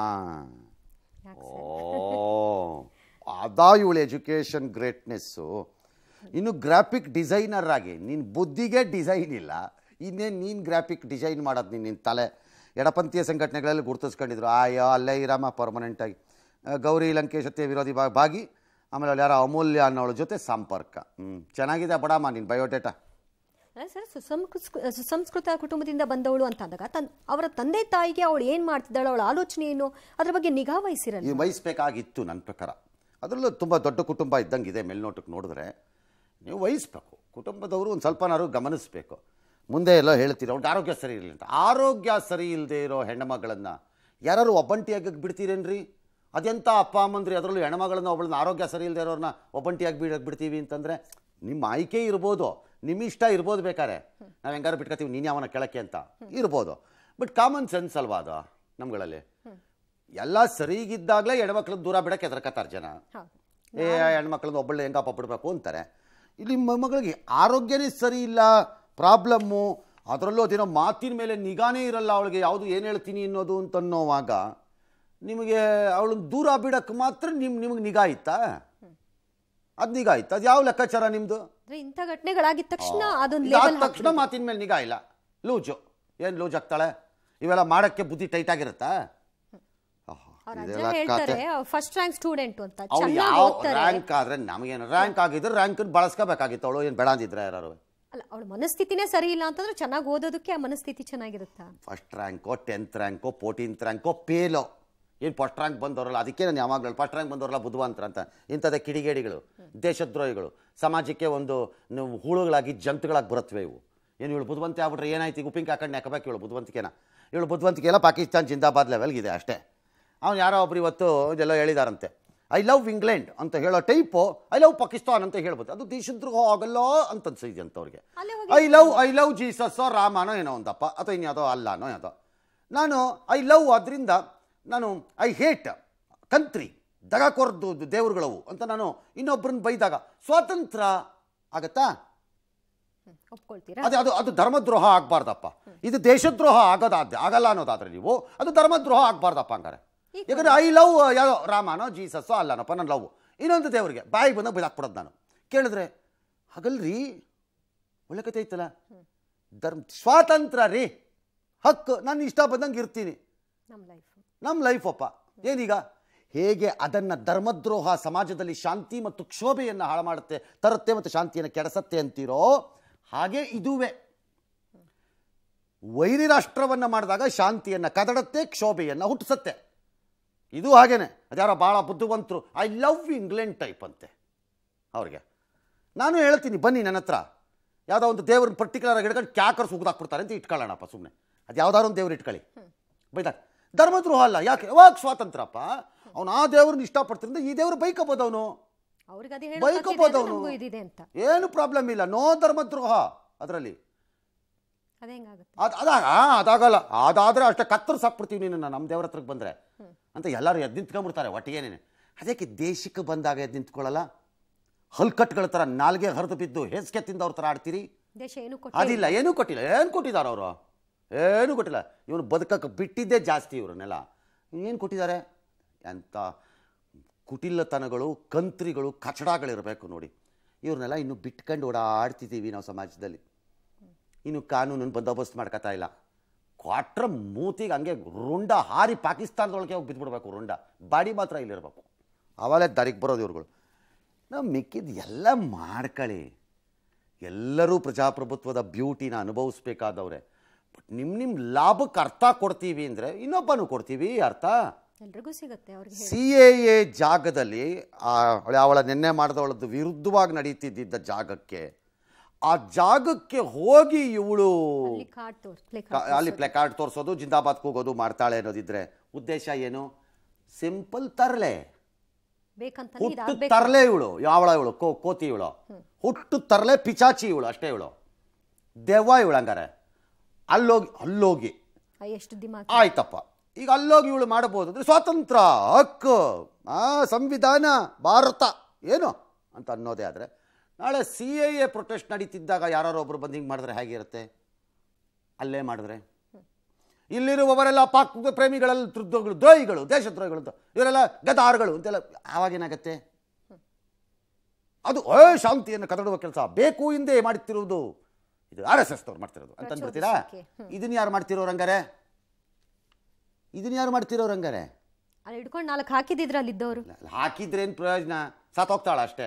ಓ ಅದಾ ಇವಳು ಎಜುಕೇಷನ್ ಗ್ರೇಟ್ನೆಸ್ಸು ಇನ್ನು ಗ್ರಾಫಿಕ್ ಡಿಸೈನರ್ ಆಗಿ ನಿನ್ನ ಬುದ್ಧಿಗೆ ಡಿಸೈನ್ ಇಲ್ಲ ಇನ್ನೇನು ನೀನು ಗ್ರಾಫಿಕ್ ಡಿಸೈನ್ ಮಾಡೋದು ನೀನು ನಿನ್ನ ತಲೆ ಎಡಪಂಥೀಯ ಸಂಘಟನೆಗಳಲ್ಲಿ ಗುರುತಿಸ್ಕೊಂಡಿದ್ರು ಆಯೋ ಅಲ್ಲೇ ಇರಮ್ಮ ಪರ್ಮನೆಂಟಾಗಿ ಗೌರಿ ಲಂಕೇಶ್ ಹತ್ಯೆ ವಿರೋಧಿ ಬಾ- ಭಾಗಿ ಆಮೇಲೆ ಅವ್ಳು ಯಾರೋ ಅಮೂಲ್ಯ ಅನ್ನೋಳ ಜೊತೆ ಸಂಪರ್ಕ ಹ್ಞೂ ಚೆನ್ನಾಗಿದೆ ಬಡಮ್ಮ ನಿನ್ನ ಬಯೋಡೇಟಾ ಅಲ್ಲ ಸರ್ ಸುಸಂಸ್ಕೃ ಸುಸಂಸ್ಕೃತ ಕುಟುಂಬದಿಂದ ಬಂದವಳು ಅಂತ ಅಂದಾಗ ತನ್ ಅವರ ತಂದೆ ತಾಯಿಗೆ ಅವಳು ಏನು ಮಾಡ್ತಿದ್ದಾಳೆ ಅವಳ ಆಲೋಚನೆ ಏನು ಅದ್ರ ಬಗ್ಗೆ ನಿಗಾ ವಹಿಸಿರಲ್ಲ ಈ ವಹಿಸ್ಬೇಕಾಗಿತ್ತು ನನ್ನ ಪ್ರಕಾರ ಅದರಲ್ಲೂ ತುಂಬ ದೊಡ್ಡ ಕುಟುಂಬ ಇದ್ದಂಗೆ ಇದೆ ಮೇಲ್ನೋಟಕ್ಕೆ ನೋಡಿದ್ರೆ ನೀವು ವಹಿಸ್ಬೇಕು ಕುಟುಂಬದವರು ಒಂದು ಸ್ವಲ್ಪನಾರು ಗಮನಿಸಬೇಕು ಮುಂದೆ ಎಲ್ಲ ಹೇಳ್ತೀರ ಅವ್ರಿಗೆ ಆರೋಗ್ಯ ಸರಿ ಇರಲಿ ಅಂತ ಆರೋಗ್ಯ ಸರಿ ಇಲ್ಲದೆ ಇರೋ ಹೆಣ್ಮಗಳನ್ನು ಯಾರು ಒಬ್ಬಂಟಿಯಾಗಿ ಬಿಡ್ತೀರೇನ್ರಿ ಅದೆಂಥ ಅಪ್ಪ ಅಮ್ಮಂದ್ರಿ ಅದರಲ್ಲೂ ಹೆಣ್ಮಗಳನ್ನ ಒಬ್ಬಳನ್ನ ಆರೋಗ್ಯ ಸರಿ ಇಲ್ಲದೆ ಇರೋರನ್ನ ಒಬ್ಬಂಟಿಯಾಗಿ ಬಿಡಕ್ಕೆ ಬಿಡ್ತೀವಿ ಅಂತಂದರೆ ನಿಮ್ಮ ಆಯ್ಕೆ ಇರ್ಬೋದು ನಿಮ್ಮ ಇಷ್ಟ ಇರ್ಬೋದು ಬೇಕಾರೆ ನಾವು ಹೆಂಗಾರು ಬಿಟ್ಕೊತೀವಿ ನೀನು ಯಾವನ ಕೆಳಕ್ಕೆ ಅಂತ ಇರ್ಬೋದು ಬಟ್ ಕಾಮನ್ ಸೆನ್ಸ್ ಅಲ್ವಾ ಅದು ನಮ್ಗಳಲ್ಲಿ ಎಲ್ಲ ಸರಿಗಿದ್ದಾಗಲೇ ಹೆಣ್ಮಕ್ಳನ್ನ ದೂರ ಬಿಡಕ್ಕೆ ಎದ್ರಕತ್ತಾರೆ ಜನ ಹೌದು ಏ ಹೆಣ್ಮಕ್ಳದ್ದು ಒಬ್ಬಳೆ ಹೆಂಗಪ್ಪ ಬಿಡಬೇಕು ಅಂತಾರೆ ಇಲ್ಲಿ ಮಗಳಿಗೆ ಆರೋಗ್ಯನೇ ಸರಿ ಇಲ್ಲ ಪ್ರಾಬ್ಲಮ್ಮು ಅದರಲ್ಲೂ ಅದೇನೋ ಮಾತಿನ ಮೇಲೆ ನಿಗಾನೇ ಇರಲ್ಲ ಅವಳಿಗೆ ಯಾವುದು ಏನು ಹೇಳ್ತೀನಿ ಅನ್ನೋದು ಅಂತ ಅನ್ನೋವಾಗ ನಿಮಗೆ ಅವಳನ್ನ ದೂರ ಬಿಡಕ್ಕೆ ಮಾತ್ರ ನಿಮ್ ನಿಮಗೆ ನಿಗಾ ಇತ್ತಾ ಅದು ನಿಗಾ ಇತ್ತು ಅದು ಯಾವ ಲೆಕ್ಕಾಚಾರ ನಿಮ್ಮದು ಅಂದ್ರೆ ಇಂಥ ಘಟನೆಗಳಾಗಿದ ತಕ್ಷಣ ಅದೊಂದು ಇದಾದ ಲೇಬಲ್ ತಕ್ಷಣ ಮಾತಿನ ಮೇಲೆ ನಿಗಾ ಇಲ್ಲ ಲೂಜು ಏನು ಲೂಜ್ ಆಗ್ತಾಳೆ ಇವೆಲ್ಲ ಮಾಡೋಕ್ಕೆ ಬುದ್ಧಿ ಟೈಟ್ ಆಗಿರುತ್ತಾ ಆಹಾ, ಅವ್ರ ಅಜ್ಜ ಇದೆಲ್ಲ ಹೇಳ್ತಾರೆ ಕತೆ. ಫಸ್ಟ್ ರ್ಯಾಂಕ್ ಸ್ಟೂಡೆಂಟ್ ಅಂತ ಅವ್ಳು ಚೆನ್ನಾಗಿ ಯಾವ ಓದ್ತಾರೆ ರ್ಯಾಂಕ್ ಆದ್ರೆ ನಮಗೇನು ರ್ಯಾಂಕ್ ಆಗಿದ್ರೆ ರ್ಯಾಂಕನ್ನು ಬಳಸ್ಕೋಬೇಕಾಗಿತ್ತು ಅವಳು ಏನು ಬೇಡ ಅಂದಿದ್ರೆ ಯಾರು ಅಲ್ಲ ಅವಳ ಮನಸ್ಥಿತಿನೇ ಸರಿ ಇಲ್ಲ ಅಂತಂದ್ರೆ ಚೆನ್ನಾಗಿ ಓದೋದಕ್ಕೆ ಆ ಮನಸ್ಥಿತಿ ಚೆನ್ನಾಗಿರುತ್ತಾ ಫಸ್ಟ್ ರ್ಯಾಂಕೋ ಟೆಂತ್ ರ್ಯಾಂಕೋ ಫೋರ್ಟೀನ್ತ್ ರ್ಯಾಂಕೋ ಪೇಲೋ ಏನು ಫಸ್ಟ್ ರ್ಯಾಂಕ್ ಬಂದವರಲ್ಲ ಅದಕ್ಕೆ ನಾನು ಯಾವಾಗಲೂ ಫಸ್ಟ್ ರ್ಯಾಂಕ್ ಬಂದವರಲ್ಲ ಬುದ್ಧಿವಂತರ ಅಂತ ಇಂಥದ್ದೇ ಕಿಡಿಗೇಡಿಗಳು ದೇಶದ್ರೋಹಿಗಳು ಸಮಾಜಕ್ಕೆ ಒಂದು ನೀವು ಹುಳುಗಳಾಗಿ ಜಂತುಗಳಾಗಿ ಬರುತ್ತವೆ ಇವು ಏನು ಇವಳು ಬುದ್ಧಿವಂತೆ ಆಗ್ಬಿಟ್ರೆ ಏನಾಯ್ತು ಈಗ ಉಪ್ಪಿನ ಹಾಕೊಂಡು ಹಾಕಬೇಕು ಇವಳು ಬುದ್ಧಿವಂತಿಕೆನ ಇವಳು ಬುದ್ಧಿವಂತಿಕೆ ಎಲ್ಲ ಪಾಕಿಸ್ತಾನ್ ಜಿಂದಾಬಾದ್ ಲೆವೆಲ್ಗಿದೆ ಅಷ್ಟೇ ಅವ್ನು ಯಾರೋ ಒಬ್ರು ಇವತ್ತು ಇದೆಲ್ಲ ಹೇಳಿದಾರಂತೆ ಐ ಲವ್ ಇಂಗ್ಲೆಂಡ್ ಅಂತ ಹೇಳೋ ಟೈಪು ಐ ಲವ್ ಪಾಕಿಸ್ತಾನ್ ಅಂತ ಹೇಳ್ಬೋದು ಅದು ದೇಶದ್ರೋಹ ಆಗಲ್ಲ ಅಂತ ಅನ್ಸಿದೆ ಅಂತ ಅವ್ರಿಗೆ ಅಲ್ಲೇ ಹೋಗಿ ಐ ಲವ್ ಐ ಲವ್ ಜೀಸಸ್ಸೋ ರಾಮನೋ ಏನೋ ಒಂದಪ್ಪ ಅಥವಾ ಇನ್ಯಾವುದೋ ಅಲ್ಲನೋ ಯಾವುದೋ ನಾನು ಐ ಲವ್ ಅದರಿಂದ ನಾನು ಐ ಹೇಟ್ ಕಂತ್ರಿ ದಗಕೊರ್ದು ದೇವ್ರುಗಳವು ಅಂತ ನಾನು ಇನ್ನೊಬ್ಬರನ್ನ ಬೈದಾಗ ಸ್ವಾತಂತ್ರ್ಯ ಆಗತ್ತಾ ಹ್ಮ್, ಒಪ್ಕೊಳ್ತೀರಾ ಅದೇ ಅದು ಅದು ಧರ್ಮದ್ರೋಹ ಆಗಬಾರ್ದಪ್ಪ ಇದು ದೇಶದ್ರೋಹ ಆಗೋದಾದ ಆಗಲ್ಲ ಅನ್ನೋದಾದ್ರೆ ನೀವು ಅದು ಧರ್ಮದ್ರೋಹ ಆಗಬಾರ್ದಪ್ಪ ಹಂಗಾರೆ ಈಗ ಯಾಕಂದ್ರೆ ಐ ಲವ್ ಯಾರೋ ರಾಮನೋ ಜೀಸಸ್ಸೋ ಅಲ್ಲನಪ್ಪ ನನ್ನ ಲವ್ ಇನ್ನೊಂದು ದೇವರಿಗೆ ಬಾಯಿಗೆ ಬಂದಾಗ ಬೈದಾಕ್ಬಿಡೋದು ನಾನು ಕೇಳಿದ್ರೆ ಹಾಗಲ್ರಿ ಒಳ್ಳೆ ಕತೆ ಐತಲ್ಲ ಧರ್ಮ ಸ್ವಾತಂತ್ರ್ಯ ರೀ ಹಕ್ಕು ನಾನು ಇಷ್ಟ ಬಂದಂಗೆ ಇರ್ತೀನಿ ನಮ್ಮ ಲೈಫ್ ನಮ್ಮ ಲೈಫ್ ಅಪ್ಪ ಏನೀಗ ಹೇಗೆ ಅದನ್ನು ಧರ್ಮದ್ರೋಹ ಸಮಾಜದಲ್ಲಿ ಶಾಂತಿ ಮತ್ತು ಕ್ಷೋಭೆಯನ್ನು ಹಾಳು ಮಾಡುತ್ತೆ ತರುತ್ತೆ ಮತ್ತು ಶಾಂತಿಯನ್ನು ಕೆಡಿಸತ್ತೆ ಅಂತೀರೋ ಹಾಗೆ ಇದುವೇ ವೈರಿ ರಾಷ್ಟ್ರವನ್ನು ಮಾಡಿದಾಗ ಶಾಂತಿಯನ್ನು ಕದಡತ್ತೆ ಕ್ಷೋಭೆಯನ್ನು ಹುಟ್ಟಿಸತ್ತೆ ಇದು ಹಾಗೇನೆ ಅದ್ಯಾರೋ ಭಾಳ ಬುದ್ಧಿವಂತರು ಐ ಲವ್ ಇಂಗ್ಲೆಂಡ್ ಟೈಪ್ ಅಂತೆ ಅವ್ರಿಗೆ ನಾನು ಹೇಳ್ತೀನಿ ಬನ್ನಿ ನನ್ನ ಹತ್ರ ಯಾವುದೋ ಒಂದು ದೇವ್ರನ್ನ ಪರ್ಟಿಕ್ಯುಲರ್ ಆಗಿ ಹಿಡ್ಕೊಂಡು ಕ್ಯಾಕರ್ಸ್ ಉಗ್ದಾಕ್ಬಿಡ್ತಾರೆ ಅಂತ ಇಟ್ಕೊಳ್ಳೋಣಪ್ಪ ಸುಮ್ಮನೆ ಅದು ಯಾವ್ದಾದ್ರು ಒಂದು ದೇವ್ರು ಇಟ್ಕೊಳ್ಳಿ ಬೈದಾಗ ಧರ್ಮದ್ರೋಹ ಅಲ್ಲ ಯಾಕೆ ಯಾವಾಗ ಸ್ವಾತಂತ್ರ್ಯಪ್ಪ ಅವನು ಆ ದೇವ್ರನ್ನ ಇಷ್ಟಪಡ್ತಿರಿಂದ ಈ ದೇವ್ರು ಬೈಕಬೋದು ಅವನು ಅವ್ರಿಗೆ ಅದೇ ಬೈಕೋಬೋದು ಅವನು ನಮಗೂ ಇದಿದೆ ಅಂತ ಏನು ಪ್ರಾಬ್ಲಮ್ ಇಲ್ಲ ನೋ ಧರ್ಮದ್ರೋಹ ಅದರಲ್ಲಿ ಅದೇ ಹೆಂಗಾಗುತ್ತೆ ಅದು ಅದಾಗ ಅದಾಗಲ್ಲ ಅದಾದ್ರೆ ಅಷ್ಟೇ ಕತ್ತರಿಸಿ ಹಾಕ್ಬಿಡ್ತೀವಿ ನೀನು ನಮ್ಮ ದೇವ್ರ ಹತ್ರಕ್ಕೆ ಬಂದರೆ ಅಂತ ಎಲ್ಲರೂ ಎದ್ದು ನಿಂತ್ಕೊಂಡ್ಬಿಡ್ತಾರೆ ಒಟ್ಟಿಗೆನೇನೆ ಅದಕ್ಕೆ ದೇಶಕ್ಕೆ ಬಂದಾಗ ಎದ್ದು ನಿಂತ್ಕೊಳ್ಳಲ್ಲ ಹಲ್ಕಟ್ಗಳ ಥರ ನಾಲ್ಗೆ ಹರಿದು ಬಿದ್ದು ಹೇಸಿಗೆ ತಿಂದವ್ರ ಥರ ಆಡ್ತೀರಿ ದೇಶ ಏನು ಅದಿಲ್ಲ ಏನೂ ಕೊಟ್ಟಿಲ್ಲ ಏನು ಕೊಟ್ಟಿದ್ದಾರೆ ಅವರು ಏನೂ ಕೊಟ್ಟಿಲ್ಲ ಇವನು ಬದುಕಕ್ಕೆ ಬಿಟ್ಟಿದ್ದೇ ಜಾಸ್ತಿ ಇವ್ರನ್ನೆಲ್ಲ ಏನು ಕೊಟ್ಟಿದ್ದಾರೆ ಎಂಥ ಕುಟಿಲತನಗಳು ಕಂತ್ರಿಗಳು ಕಚಡಗಳಿರಬೇಕು ನೋಡಿ ಇವ್ರನ್ನೆಲ್ಲ ಇನ್ನು ಬಿಟ್ಕೊಂಡು ಓಡಾಡ್ತಿದ್ದೀವಿ ನಾವು ಸಮಾಜದಲ್ಲಿ ಇನ್ನು ಕಾನೂನನ್ನು ಬಂದೋಬಸ್ತ್ ಮಾಡ್ಕೊತಾ ಇಲ್ಲ ಕ್ವಾಟ್ರ ಮೂತಿಗೆ ಹಂಗೆ ರುಂಡ ಹಾರಿ ಪಾಕಿಸ್ತಾನದೊಳಗೆ ಹೋಗಿ ಬಿದ್ದುಬಿಡ್ಬೇಕು ರುಂಡ ಬಾಡಿ ಮಾತ್ರ ಇಲ್ಲಿರ್ಬೇಕು ಆವಾಗಲೇ ದಾರಿಗೆ ಬರೋದು ಇವ್ರುಗಳು ನಾವು ಮಿಕ್ಕಿದ್ದು ಎಲ್ಲ ಮಾಡ್ಕೊಳ್ಳಿ ಎಲ್ಲರೂ ಪ್ರಜಾಪ್ರಭುತ್ವದ ಬ್ಯೂಟಿನ ಅನುಭವಿಸ್ಬೇಕಾದವ್ರೆ ಬಟ್ ನಿಮ್ಮ ನಿಮ್ಮ ಲಾಭಕ್ಕೆ ಅರ್ಥ ಕೊಡ್ತೀವಿ ಅಂದರೆ ಇನ್ನೊಬ್ಬನೂ ಕೊಡ್ತೀವಿ ಅರ್ಥ ಎಲ್ರಿಗೂ ಸಿಗುತ್ತೆ ಅವ್ರಿಗೆ ಹೇಳಿ. ಸಿ ಎ ಎ ಜಾಗದಲ್ಲಿ ಆ ಅವಳ ನಿನ್ನೆ ಮಾಡಿದವಳದ್ದು ವಿರುದ್ಧವಾಗಿ ನಡೀತಿದ್ದ ಜಾಗಕ್ಕೆ ಆ ಜಾಗಕ್ಕೆ ಹೋಗಿ ಇವಳು ಅಲ್ಲಿ ಕಾರ್ಡ್ ತೋರ್ಸ್ ಪ್ಲೇ ಕ- ಅಲ್ಲಿ ಪ್ಲೆಕಾರ್ಡ್ ತೋರಿಸೋದು ಜಿಂದಾಬಾದ್ ಕೂಗೋದು ಮಾಡ್ತಾಳೆ ಅನ್ನೋದಿದ್ರೆ ಉದ್ದೇಶ ಏನು ಸಿಂಪಲ್ ತರಲೆ ಬೇಕಂತ ಹುಟ್ಟು ಇದಾಗಬೇಕು ತರಲೆ ಇವಳು ಯಾವಳ ಇವಳು ಕೋ ಕೋತಿ ಇವಳು ಹುಟ್ಟು ತರಲೆ ಪಿಚಾಚಿ ಇವಳು ಅಷ್ಟೇ ಇವಳು ದೆವ್ವ ಇವಳು ಹಂಗಾರೆ ಅಲ್ಲೋಗಿ ಅಲ್ಲೋಗಿ ಎಷ್ಟು ದಿಮಾಕ್ ಆಯ್ತಪ್ಪ ಈಗ ಅಲ್ಲೋಗಿ ಇವಳು ಮಾಡಬಹುದು ಅಂದ್ರೆ ಸ್ವಾತಂತ್ರ್ಯ ಹಕ್ಕು ಆ ಸಂವಿಧಾನ ಭಾರತ ಏನು ಅಂತ ಅನ್ನೋದೇ ಆದರೆ ನಾಳೆ ಸಿ ಎ ಎ ಪ್ರೊಟೆಸ್ಟ್ ನಡೀತಿದ್ದಾಗ ಯಾರೋ ಒಬ್ರು ಬಂದು ಹಿಂಗೆ ಮಾಡಿದ್ರೆ ಹೇಗಿರುತ್ತೆ ಅಲ್ಲೇ ಮಾಡಿದ್ರೆ ಇಲ್ಲಿರುವವರೆಲ್ಲ ಪಾಕ್ ಪ್ರೇಮಿಗಳಲ್ಲಿ ದ್ರೋಹಿಗಳು ದ್ರೋಹಿಗಳು ದೇಶದ್ರೋಹಿಗಳು ಅಂತ ಇವರೆಲ್ಲ ಗದಾರ್ಗಳು ಅಂತೆಲ್ಲ ಆವಾಗೇನಾಗತ್ತೆ ಅದು ಏ ಶಾಂತಿಯನ್ನು ಕದಡುವ ಕೆಲಸ ಬೇಕು ಹಿಂದೆ ಮಾಡುತ್ತಿರುವುದು ಇದು ಆರ್ ಎಸ್ ಎಸ್ ತವ್ರು ಮಾಡ್ತಿರೋದು ಅಂತ ಅಂದ್ಬಿಡ್ತೀರಾ ಪ್ರಚೋದಿಸಕ್ಕೆ. ಇದನ್ನ ಯಾರು ಮಾಡ್ತಿರೋರು ಹಂಗಾರೆ ಇದನ್ನ ಯಾರು ಮಾಡ್ತಿರೋರು ಹಂಗಾರೆ ಅಲ್ಲಿ ಹಿಡ್ಕೊಂಡು ನಾಲ್ಕು ಹಾಕಿದಿದ್ರಲ್ಲಿ ಇದ್ದವರು ಹಾಕಿದ್ರೇನು ಪ್ರಯೋಜನ ಸತ್ತೋಗ್ತಾಳ ಅಷ್ಟೇ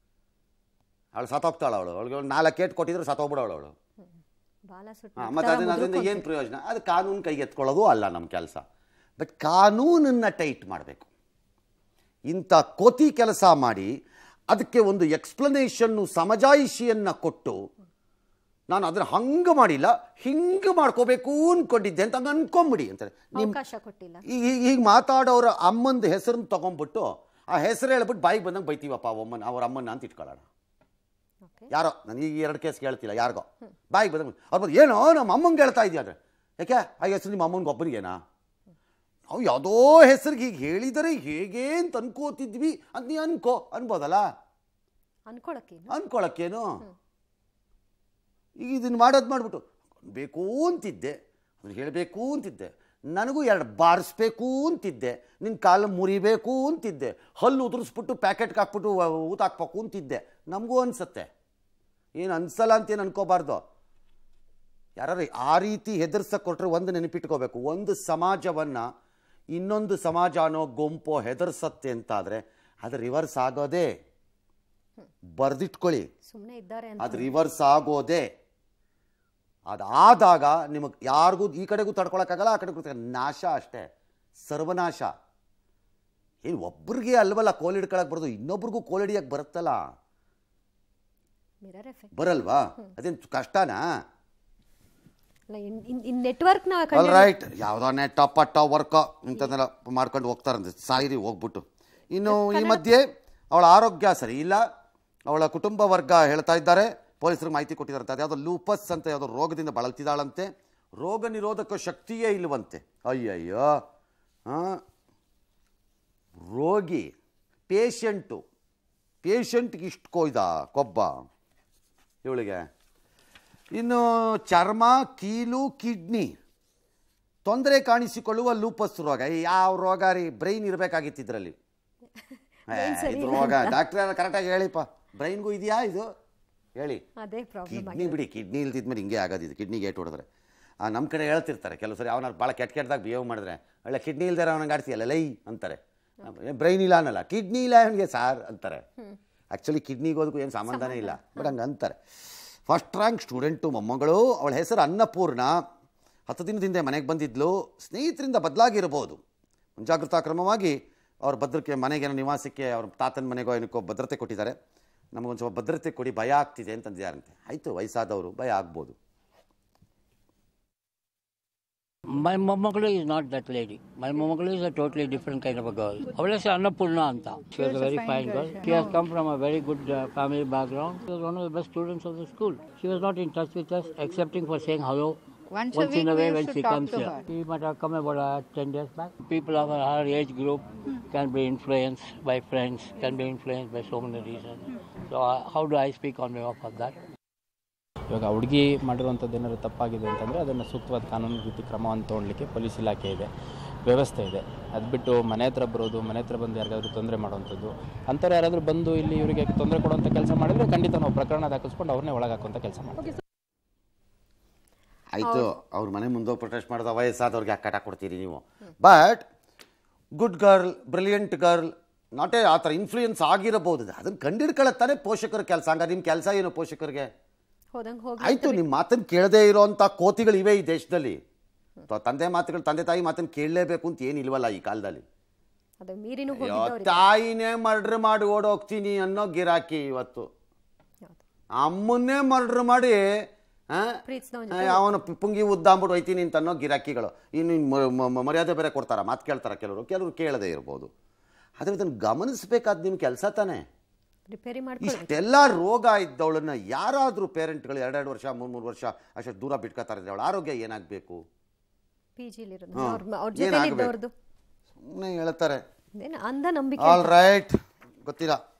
ಅವಳು ಸತ್ತೋಗ್ತಾಳ ಅವಳು ಅವಳಿಗೆ ನಾಲ್ಕು ಏಟ್ ಕೊಟ್ಟಿದ್ರು ಸತ್ತೋಗ್ಬಿಡೋಳು ಅವಳು ಬಾಲ ಸುಟ್ಟು ಹಾಂ ಮತ್ತು ಅದನ್ನ ಅದರಿಂದ ಏನು ಪ್ರಯೋಜನ ಅದು ಕಾನೂನು ಕೈಗೆ ಎತ್ಕೊಳ್ಳೋದು ಅಲ್ಲ ನಮ್ಮ ಕೆಲಸ ಬಟ್ ಕಾನೂನನ್ನು ಟೈಟ್ ಮಾಡಬೇಕು ಇಂಥ ಕೋತಿ ಕೆಲಸ ಮಾಡಿ ಅದಕ್ಕೆ ಒಂದು ಎಕ್ಸ್ಪ್ಲನೇಷನ್ನು ಸಮಜಾಯಿಷಿಯನ್ನು ಕೊಟ್ಟು ನಾನು ಅದನ್ನ ಹಂಗೆ ಮಾಡಿಲ್ಲ ಹಿಂಗೆ ಮಾಡ್ಕೋಬೇಕು ಅಂದ್ಕೊಂಡಿದ್ದೆ ಅಂತ ಹಂಗೆ ಅನ್ಕೊಂಬಿಡಿ ಅಂತಾರೆ ನಿಮ್ಮ ಅವಕಾಶ ಕೊಟ್ಟಿಲ್ಲ ಈಗ ಈಗ ಮಾತಾಡೋರ ಅಮ್ಮಂದು ಹೆಸರನ್ನ ತಗೊಂಡ್ಬಿಟ್ಟು ಆ ಹೆಸರು ಹೇಳ್ಬಿಟ್ಟು ಬಾಯಿಗೆ ಬಂದಂಗೆ ಬೈತೀವಪ್ಪ ಅಮ್ಮನ ಅವ್ರ ಅಮ್ಮನ ಅಂತ ಇಟ್ಕೊಳ್ಳೋಣ ಓಕೆ ಯಾರೋ ನಾನು ಈಗ ಎರಡು ಕೇಸ್ ಕೇಳ್ತಿಲ್ಲ ಯಾರಿಗೋ ಬಾಯಿಗೆ ಬಂದಂಗೆ ಅವ್ರು ಬಂದು ಏನೋ ನಮ್ಮ ಅಮ್ಮಂಗೆ ಹೇಳ್ತಾ ಇದೆಯಾ ಅಂದರೆ ಯಾಕೆ ಆ ಹೆಸರು ನಿಮ್ಮ ಅಮ್ಮನಿಗೆ ಒಬ್ಬನಿಗೇನಾ ನಾವು ಯಾವುದೋ ಹೆಸರಿಗೆ ಹೀಗೆ ಹೇಳಿದರೆ ಹೇಗೆ ಅಂತ ಅನ್ಕೋತಿದ್ವಿ ಅಂತ ನೀ ಅನ್ಕೋ ಅನ್ಬೋದಲ್ಲ ಅನ್ಕೊಳಕ್ಕೇನು ಅನ್ಕೊಳಕ್ಕೇನು ಈಗ ಇದನ್ನು ಮಾಡೋದು ಮಾಡಿಬಿಟ್ಟು ಬೇಕು ಅಂತಿದ್ದೆ ಅದನ್ನು ಹೇಳಬೇಕು ಅಂತಿದ್ದೆ ನನಗೂ ಎರಡು ಬಾರಿಸ್ಬೇಕು ಅಂತಿದ್ದೆ ನಿನ್ನ ಕಾಲು ಮುರಿಬೇಕು ಅಂತಿದ್ದೆ ಹಲ್ಲು ಉದುರಿಸ್ಬಿಟ್ಟು ಪ್ಯಾಕೆಟ್ಗೆ ಹಾಕ್ಬಿಟ್ಟು ಊತ ಹಾಕ್ಬೇಕು ಅಂತಿದ್ದೆ ನಮಗೂ ಅನಿಸುತ್ತೆ ಏನು ಅನ್ಸಲ್ಲ ಅಂತೇನು ಅನ್ಕೋಬಾರ್ದು ಯಾರು ಆ ರೀತಿ ಹೆದರ್ಸಕ್ಕೆ ಕೊಟ್ಟರೆ ಒಂದು ನೆನಪಿಟ್ಕೋಬೇಕು ಒಂದು ಸಮಾಜವನ್ನು ಇನ್ನೊಂದು ಸಮಾಜ ಅನ್ನೋ ಗುಂಪು ಹೆದರ್ಸತ್ತೆ ಅಂತಾದರೆ ಅದು ರಿವರ್ಸ್ ಆಗೋದೇ ಬರೆದಿಟ್ಕೊಳ್ಳಿ ಸುಮ್ಮನೆ ಇದ್ದಾರೆ ಅಂತ ಅದು ರಿವರ್ಸ್ ಆಗೋದೇ ಅದಾದಾಗ ನಿಮಗೆ ಯಾರಿಗೂ ಈ ಕಡೆಗೂ ತಡ್ಕೊಳಕ್ಕಾಗಲ್ಲ ಆ ಕಡೆಗೂ ತಡ್ಕೊಳಕ್- ನಾಶ ಅಷ್ಟೇ ಸರ್ವನಾಶ ಏನು ಒಬ್ರಿಗೆ ಅಲ್ವಲ್ಲ ಕೋಲಿಡ್ಕೊಳಕ್ಕೆ ಬರೋದು ಇನ್ನೊಬ್ರಿಗೂ ಕೋಲಿಡಿಯಕ್ಕೆ ಬರುತ್ತಲ್ಲ ಮಿರರ್ ಎಫೆಕ್ಟ್ ಬರಲ್ವಾ ಅದೇನು ಕಷ್ಟನಾ ಅಲ್ಲ ಇನ್ ನೆಟ್ವರ್ಕ್ನ ಆಲ್ ರೈಟ್ ಯಾವುದೋ ನೆಟ್ಟ ಪಟ್ಟ ವರ್ಕ ಇಂಥದ್ದೆಲ್ಲ ಮಾಡ್ಕೊಂಡು ಹೋಗ್ತಾರಂತೆ ಸಾಯಿರಿ ಹೋಗ್ಬಿಟ್ಟು ಇನ್ನು ಈ ಮಧ್ಯೆ ಅವಳ ಆರೋಗ್ಯ ಸರಿ ಇಲ್ಲ ಅವಳ ಕುಟುಂಬ ವರ್ಗ ಹೇಳ್ತಾ ಇದ್ದಾರೆ ಪೊಲೀಸರಿಗೆ ಮಾಹಿತಿ ಕೊಟ್ಟಿದ್ದಾರೆ ಅದು ಯಾವುದೋ ಲೂಪಸ್ ಅಂತ ಯಾವುದೋ ರೋಗದಿಂದ ಬಳಲ್ತಿದ್ದಾಳಂತೆ ರೋಗ ನಿರೋಧಕ ಶಕ್ತಿಯೇ ಇಲ್ವಂತೆ ಅಯ್ಯಯ್ಯೋ ಹಾಂ ರೋಗಿ ಪೇಷಂಟು ಪೇಷಂಟ್ಗೆ ಇಷ್ಟು ಕೊಯ್ದ ಕೊಬ್ಬ ಇವಳಿಗೆ ಇನ್ನು ಚರ್ಮ ಕೀಲು ಕಿಡ್ನಿ ತೊಂದರೆ ಕಾಣಿಸಿಕೊಳ್ಳುವ ಲೂಪಸ್ ರೋಗ ಈ ಯಾವ ರೋಗ ರೀ ಬ್ರೈನ್ ಇರಬೇಕಾಗಿತ್ತು ಇದರಲ್ಲಿ ಇದು ರೋಗ ಡಾಕ್ಟ್ರ್ ಕರೆಕ್ಟಾಗಿ ಹೇಳಿಪ್ಪ ಬ್ರೈನ್ಗೂ ಇದೆಯಾ ಇದು ಹೇಳಿ ಅದೇ ಪ್ರಾಬ್ಲಮ್ ಕಿಡ್ನಿ ಬಿಡಿ ಕಿಡ್ನಿ ಇಲ್ದಿದ್ಮೇಲೆ ಹಿಂಗೆ ಆಗೋದು ಇದು ಕಿಡ್ನಿಗೆ ಏಟ್ ಹೊಡೆದ್ರೆ ನಮ್ಮ ಕಡೆ ಹೇಳ್ತಿರ್ತಾರೆ ಕೆಲವು ಸರಿ ಅವನ ಭಾಳ ಕೆಟ್ಟ ಕೆಟ್ಟದಾಗ ಬಿಹೇವ್ ಮಾಡಿದ್ರೆ ಒಳ್ಳೆ ಕಿಡ್ನಿ ಇಲ್ದಾರೆ ಅವನಿಗೆ ಆಡ್ತೀಯಲ್ಲ ಲೈ ಅಂತಾರೆ ಬ್ರೈನ್ ಇಲ್ಲ ಅನ್ನಲ್ಲ ಕಿಡ್ನಿ ಇಲ್ಲ ಅವನಿಗೆ ಸಾರ್ ಅಂತಾರೆ ಆ್ಯಕ್ಚುಲಿ ಕಿಡ್ನಿಗೆ ಹೋದಕ್ಕೂ ಏನು ಸಂಬಂಧನೇ ಇಲ್ಲ ಬಟ್ ಹಂಗೆ ಅಂತಾರೆ ಫಸ್ಟ್ ರ್ಯಾಂಕ್ ಸ್ಟೂಡೆಂಟು ಮೊಮ್ಮಗಳು ಅವಳ ಹೆಸರು ಅನ್ನಪೂರ್ಣ ಹತ್ತು ದಿನದ ಹಿಂದೆ ಮನೆಗೆ ಬಂದಿದ್ಲು ಸ್ನೇಹಿತರಿಂದ ಬದಲಾಗಿರ್ಬೋದು ಮುಂಜಾಗ್ರತಾ ಕ್ರಮವಾಗಿ ಅವ್ರ ಭದ್ರಕ್ಕೆ ಮನೆಗೆ ನಿವಾಸಕ್ಕೆ ಅವ್ರ ತಾತನ ಮನೆಗೋ ಏನಕ್ಕೋ ಭದ್ರತೆ ಕೊಟ್ಟಿದ್ದಾರೆ ನಮಗೊಂದು ಸ್ವಲ್ಪ ಭದ್ರತೆ ಕೊಡಿ ಭಯ ಆಗ್ತಿದೆ ಅಂತಂದಿದ್ದಾರಂತೆ ಆಯಿತು ವಯಸ್ಸಾದವರು ಭಯ ಆಗ್ಬೋದು My Momoglu is not that lady. My Momoglu is a totally different kind of a girl. ಅವಳ ಹೆಸರು ಅನ್ನಪೂರ್ಣ ಅಂತ She was a very fine girl. She has come from a very good uh, family background. She was one of the best students of the school. She was not in touch with us excepting for saying hello Once a once in week a way we when used she to talk comes to here. her. She might have come about uh, 10 years back. People of her age group can be influenced by friends, can be influenced by so many reasons. So uh, how do I speak on behalf of that? ಇವಾಗ ಹುಡುಗಿ ಮಾಡಿರುವಂಥದ್ದು ಏನಾದ್ರು ತಪ್ಪಾಗಿದೆ ಅಂತಂದರೆ ಅದನ್ನು ಸೂಕ್ತವಾದ ಕಾನೂನು ರೀತಿ ಕ್ರಮವನ್ನು ತೊಗೊಳ್ಲಿಕ್ಕೆ ಪೊಲೀಸ್ ಇಲಾಖೆ ಇದೆ ವ್ಯವಸ್ಥೆ ಇದೆ ಅದು ಬಿಟ್ಟು ಮನೆ ಹತ್ರ ಬರೋದು ಮನೆ ಹತ್ರ ಬಂದು ಯಾರಿಗಾದ್ರೂ ತೊಂದರೆ ಮಾಡುವಂಥದ್ದು ಅಂಥವ್ರು ಯಾರಾದರೂ ಬಂದು ಇಲ್ಲಿ ಇವರಿಗೆ ತೊಂದರೆ ಕೊಡುವಂಥ ಕೆಲಸ ಮಾಡಿದರೆ ಖಂಡಿತ ನಾವು ಪ್ರಕರಣ ದಾಖಲಿಸ್ಕೊಂಡು ಅವ್ರನ್ನೇ ಒಳಗೆ ಹಾಕುವಂಥ ಕೆಲಸ ಮಾಡ್ತೀವಿ ಆಯಿತು ಅವ್ರ ಮನೆ ಮುಂದೆ ಪ್ರೊಟೆಸ್ಟ್ ಮಾಡಿದ ವಯಸ್ಸಾದವ್ರಿಗೆ ಯಾಕೆ ಕಾಟ ಕೊಡ್ತೀರಿ ನೀವು but good girl brilliant girl not a ಆ ಥರ ಇನ್ಫ್ಲೂಯೆನ್ಸ್ ಆಗಿರಬಹುದು ಅದನ್ನು ಕಂಡಿಡ್ಕೊಳ್ಳತ್ತಾನೆ ಪೋಷಕರ ಕೆಲಸ ಹಂಗಾರೆ ನಿಮ್ಮ ಕೆಲಸ ಏನು ಪೋಷಕರಿಗೆ ಹೋದಂಗೆ ಹೋಗಿ ಆಯಿತು ನಿಮ್ಮ ಮಾತನ್ನು ಕೇಳದೇ ಇರೋವಂಥ ಕೋತಿಗಳು ಇವೆ ಈ ದೇಶದಲ್ಲಿ ತ- ತಂದೆ ಮಾತುಗಳು ತಂದೆ ತಾಯಿ ಮಾತನ್ನು ಕೇಳಲೇಬೇಕು ಅಂತ ಏನಿಲ್ವಲ್ಲ ಈ ಕಾಲದಲ್ಲಿ ಅದು ಮೀರಿನೂ ಅಯ್ಯೋ, ಹೋಗಿದ್ದವ್ರು ತಾಯಿನೇ ಮರ್ಡ್ರ್ ಮಾಡಿ ಓಡೋಗ್ತೀನಿ ಅನ್ನೋ ಗಿರಾಕಿ ಇವತ್ತು ಅಮ್ಮನ್ನೇ ಮರ್ಡ್ರ್ ಮಾಡಿ ಆ? ಪ್ರೀತಿಸ್ದವ್ನ್ ಆ, ಅವನು ಪು- ಪುಂಗಿ ಉದ್ದಾಂಬಿಟ್ಟು ಹೋಯ್ತೀನಿ ಅಂತ ಅನ್ನೋ ಗಿರಾಕಿಗಳು ಇನ್ನು ಇನ್ನು ಮ- ಮ- ಮ- ಮರ್ಯಾದೆ ಬೇರೆ ಕೊಡ್ತಾರ ಮಾತು ಕೇಳ್ತಾರ ಕೆಲವರು ಕೆಲವರು ಕೇಳದೇ ಇರ್ಬೋದು ಆದರೆ ಇದನ್ನು ಗಮನಿಸ್ಬೇಕಾದ ನಿಮ್ಮ ಕೆಲಸ ತಾನೇ ರಿಪೇರಿ ಮಾಡ್ಕೊಳ್ಳಿ ಇಷ್ಟೆಲ್ಲ ರೋಗ ಇದ್ದವಳನ್ನ ಯಾರಾದರೂ ಪೇರೆಂಟ್ಗಳು ಎರಡೆರಡು ವರ್ಷ ಮೂರು ಮೂರು ವರ್ಷ ಅಷ್ಟು ದೂರ ಬಿಟ್ಕೋತಾರೆ ಅವಳ ಆರೋಗ್ಯ ಏನಾಗಬೇಕು ಪಿ ಜಿಲಿರೋದು ಹಾ. ಅವ್ರ ಅವ್ರ ಜೊತೆ ಏನಾಗ್ಬೇಕು? ಇದ್ದವ್ರದ್ದು ಸುಮ್ಮನೆ ಹೇಳ್ತಾರೆ ಇದೇನು ಅಂಧ ನಂಬಿಕೆ ಆಲ್ ರೈಟ್ ಗೊತ್ತಿಲ್ಲ